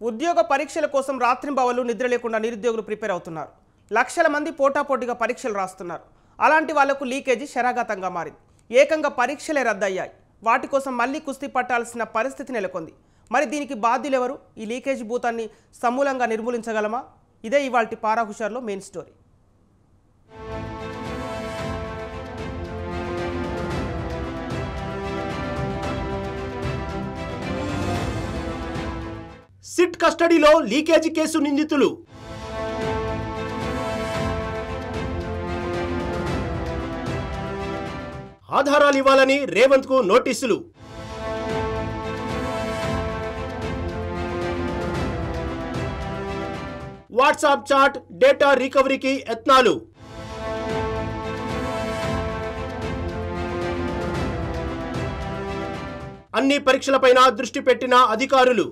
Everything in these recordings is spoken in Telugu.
ఉద్యోగ పరీక్షల కోసం రాత్రింబవళ్ళు నిద్ర లేకుండా నిరుద్యోగులు ప్రిపేర్ అవుతున్నారు లక్షల మంది పోటాపోటీగా పరీక్షలు రాస్తున్నారు అలాంటి వాళ్లకు లీకేజీ శరాఘాతంగా మారింది ఏకంగా పరీక్షలే రద్దయ్యాయి వాటి కోసం మళ్ళీ కుస్తీ పట్టాల్సిన పరిస్థితి నెలకొంది మరి దీనికి బాధ్యులెవరు ఈ లీకేజీ భూతాన్ని సమూలంగా నిర్మూలించగలమా ఇదే ఇవాల్టి పారా హుషార్లో మెయిన్ స్టోరీ సిట్ కస్టడీలో లీకేజీ కేసు నిందితులు ఆధారాలు ఇవ్వాలని రేవంత్ కు నోటీసులు వాట్సాప్ చాట్ డేటా రికవరీకి యత్నాలు అన్ని పరీక్షలపైన దృష్టి పెట్టిన అధికారులు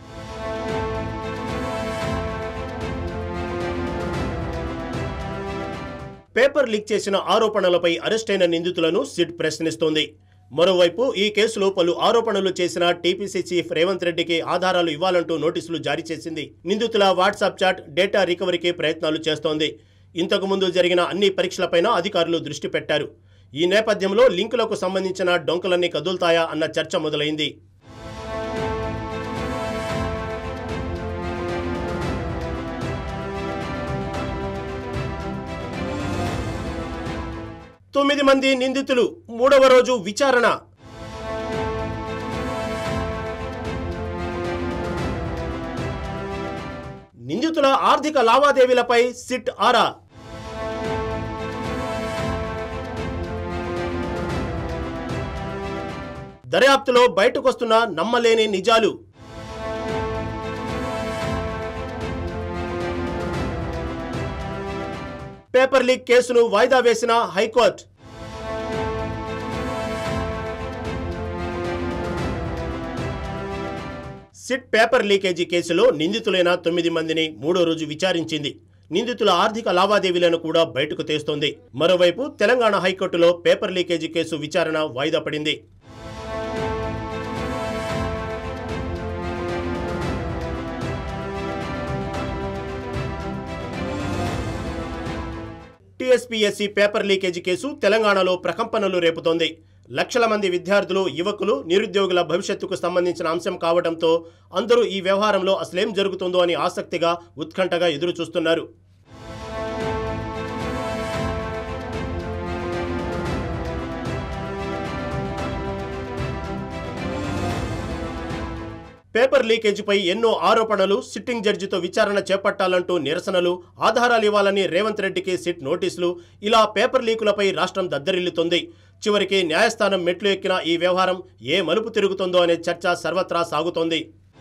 పేపర్ లీక్ చేసిన ఆరోపణలపై అరెస్టైన నిందితులను సిట్ ప్రశ్నిస్తోంది మరోవైపు ఈ కేసులో పలు ఆరోపణలు చేసిన టీపీసీ చీఫ్ రేవంత్ రెడ్డికి ఆధారాలు ఇవ్వాలంటూ నోటీసులు జారీ చేసింది నిందితుల వాట్సాప్ చాట్ డేటా రికవరీకి ప్రయత్నాలు చేస్తోంది ఇంతకు ముందు జరిగిన అన్ని పరీక్షలపైన అధికారులు దృష్టి పెట్టారు ఈ నేపథ్యంలో లింకులకు సంబంధించిన డొంకలన్నీ కదులుతాయా అన్న చర్చ మొదలైంది తొమ్మిది మంది నిందితులు మూడవ రోజు విచారణ నిందితుల ఆర్థిక లావాదేవీలపై సిట్ ఆరా దర్యాప్తులో బయటకొస్తున్న నమ్మలేని నిజాలు పేపర్ లీక్ కేసును వాయిదా వేసిన హైకోర్టు సిట్ పేపర్ లీకేజీ కేసులో నిందితులైన తొమ్మిది మందిని మూడో రోజు విచారించింది నిందితుల ఆర్థిక లావాదేవీలను కూడా బయటకు తెస్తోంది మరోవైపు తెలంగాణ హైకోర్టులో పేపర్ లీకేజీ కేసు విచారణ వాయిదా పడింది టీఎస్పీఎస్సీ పేపర్ లీకేజీ కేసు తెలంగాణలో ప్రకంపనలు రేపుతోంది లక్షల మంది విద్యార్థులు యువకులు నిరుద్యోగుల భవిష్యత్తుకు సంబంధించిన అంశం కావడంతో అందరూ ఈ వ్యవహారంలో అసలేం జరుగుతుందో అని ఆసక్తిగా ఉత్కంఠగా ఎదురు చూస్తున్నారు పేపర్ లీకేజీపై ఎన్నో ఆరోపణలు సిట్టింగ్ జడ్జితో విచారణ చేపట్టాలంటూ నిరసనలు ఆధారాలు ఇవ్వాలని రేవంత్ రెడ్డికి సిట్ నోటీసులు ఇలా పేపర్ లీకులపై రాష్ట్రం దద్దరిల్లుతోంది చివరికి న్యాయస్థానం మెట్లు ఎక్కిన ఈ వ్యవహారం ఏ మలుపు తిరుగుతుందో అనే చర్చ సర్వత్రా సాగుతోంది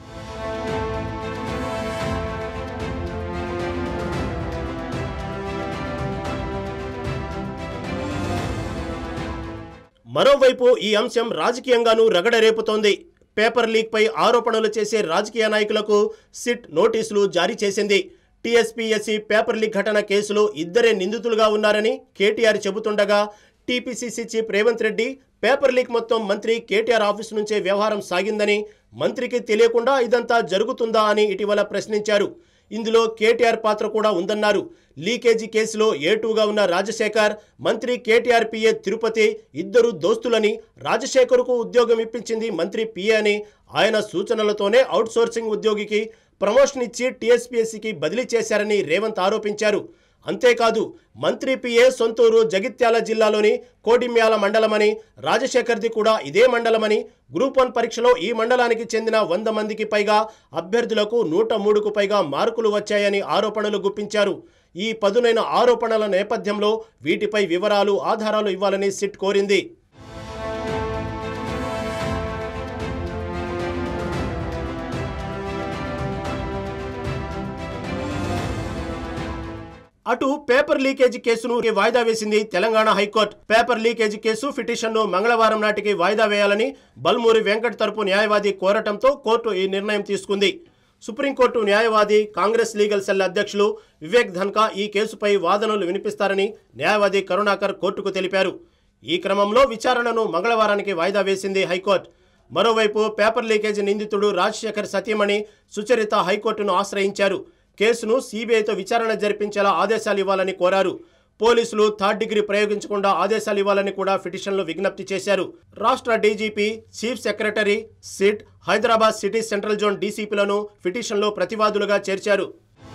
మరోవైపు ఈ అంశం రాజకీయంగానూ రగడరేపుతోంది పేపర్ లీక్ పై ఆరోపణలు చేసే రాజకీయ నాయకులకు సిట్ నోటీసులు జారీ చేసింది టీఎస్పీఎస్సీ పేపర్ లీక్ ఘటన కేసులో ఇద్దరే నిందితులుగా ఉన్నారని కేటీఆర్ చెబుతుండగా TPCC chief Revanth Reddy paper leak మొత్తం మంత్రి కేటీఆర్ ఆఫీస్ నుంచే వ్యవహారం సాగిందని మంత్రికి తెలియకుండా ఇదంతా జరుగుతుందా అని ఇటీవల ప్రశ్నించారు ఇందులో కేటీఆర్ పాత్ర కూడా ఉందన్నారు లీకేజీ కేసులో ఏటూగా ఉన్న రాజశేఖర్ మంత్రి కేటీఆర్ పిఏ తిరుపతి ఇద్దరు దోస్తులని రాజశేఖర్కు ఉద్యోగం ఇప్పించింది మంత్రి పిఏ అని ఆయన సూచనలతోనే అవుట్సోర్సింగ్ ఉద్యోగికి ప్రమోషన్ ఇచ్చి టీఎస్పీఎస్సీకి బదిలీ చేశారని రేవంత్ ఆరోపించారు అంతేకాదు మంత్రి పిఏ సొంతూరు జగిత్యాల జిల్లాలోని కోడిమ్యాల మండలమని రాజశేఖర్ది కూడా ఇదే మండలమని గ్రూప్ వన్ పరీక్షలో ఈ మండలానికి చెందిన వంద మందికి పైగా అభ్యర్థులకు నూట మూడుకు పైగా మార్కులు వచ్చాయని ఆరోపణలు గుప్పించారు ఈ పదునైన ఆరోపణల నేపథ్యంలో వీటిపై వివరాలు ఆధారాలు ఇవ్వాలని సిట్ కోరింది అటు పేపర్ లీకేజీ కేసును వాయిదా వేసింది Telangana high court paper leakage case పిటిషన్ను మంగళవారం నాటికి వాయిదా వేయాలని బల్మూరి వెంకట్ తరపు న్యాయవాది కోరటంతో కోర్టు ఈ నిర్ణయం తీసుకుంది సుప్రీంకోర్టు న్యాయవాది కాంగ్రెస్ లీగల్ సెల్ అధ్యక్షులు వివేక్ ధన్కా ఈ కేసుపై వాదనలు వినిపిస్తారని న్యాయవాది కరుణాకర్ కోర్టుకు తెలిపారు ఈ క్రమంలో విచారణను మంగళవారానికి వాయిదా వేసింది హైకోర్టు మరోవైపు పేపర్ లీకేజ్ నిందితుడు రాజశేఖర్ సతీమణి సుచరిత హైకోర్టును ఆశ్రయించారు కేసును సీబీఐతో విచారణ జరిపించేలా ఆదేశాలు ఇవ్వాలని కోరారు పోలీసులు థర్డ్ డిగ్రీ ప్రయోగించకుండా ఆదేశాలు ఇవ్వాలని కూడా పిటిషన్లో విజ్ఞప్తి చేశారు రాష్ట్ర DGP chief secretary SIT Hyderabad city central zone డీసీపీలను పిటిషన్లో ప్రతివాదులుగా చేర్చారు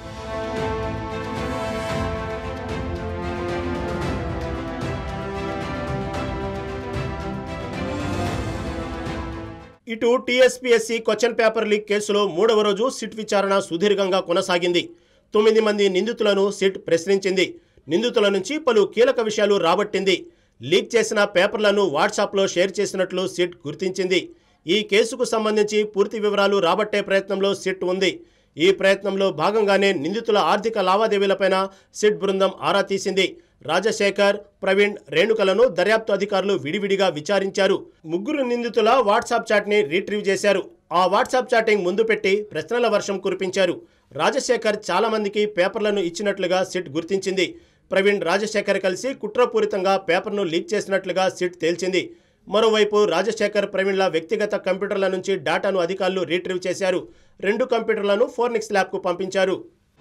ఇటు టీఎస్పీఎస్సీ క్వశ్చన్ పేపర్ లీక్ కేసులో మూడవ రోజు సిట్ విచారణ సుదీర్ఘంగా కొనసాగింది తొమ్మిది మంది నిందితులను సిట్ ప్రశ్నించింది నిందితుల నుంచి పలు కీలక విషయాలు రాబట్టింది లీక్ చేసిన పేపర్లను వాట్సాప్లో షేర్ చేసినట్లు సిట్ గుర్తించింది ఈ కేసుకు సంబంధించి పూర్తి వివరాలు రాబట్టే ప్రయత్నంలో సిట్ ఉంది ఈ ప్రయత్నంలో భాగంగానే నిందితుల ఆర్థిక లావాదేవీలపైన సిట్ బృందం ఆరా తీసింది రాజశేఖర్ ప్రవీణ్ రేణుకలను దర్యాప్తు అధికారులు విడివిడిగా విచారించారు ముగ్గురు నిందితుల వాట్సాప్ చాట్ని రీట్రీవ్ చేశారు ఆ వాట్సాప్ చాటింగ్ ముందు పెట్టి ప్రశ్నల వర్షం కురిపించారు రాజశేఖర్ చాలా మందికి పేపర్లను ఇచ్చినట్లుగా సిట్ గుర్తించింది ప్రవీణ్ రాజశేఖర్ కలిసి కుట్రపూరితంగా పేపర్ను లీక్ చేసినట్లుగా సిట్ తేల్చింది మరోవైపు రాజశేఖర్ ప్రవీణ్ల వ్యక్తిగత కంప్యూటర్ల నుంచి డేటాను అధికారులు రీట్రీవ్ చేశారు రెండు కంప్యూటర్లను ఫోర్నిక్స్ ల్యాబ్కు పంపించారు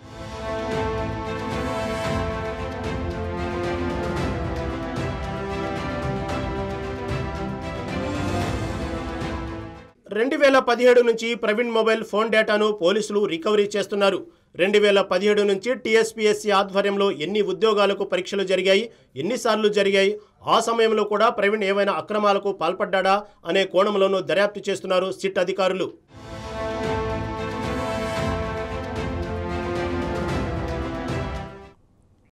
రెండు వేల పదిహేడు నుంచి ప్రవీణ్ మొబైల్ ఫోన్ డేటాను పోలీసులు రికవరీ చేస్తున్నారు రెండు వేల పదిహేడు నుంచి టీఎస్పీఎస్సీ ఆధ్వర్యంలో ఎన్ని ఉద్యోగాలకు పరీక్షలు జరిగాయి ఎన్నిసార్లు జరిగాయి ఆ సమయంలో కూడా ప్రవీణ్ ఏవైనా అక్రమాలకు పాల్పడ్డా అనే కోణంలోనూ దర్యాప్తు చేస్తున్నారు సిట్ అధికారులు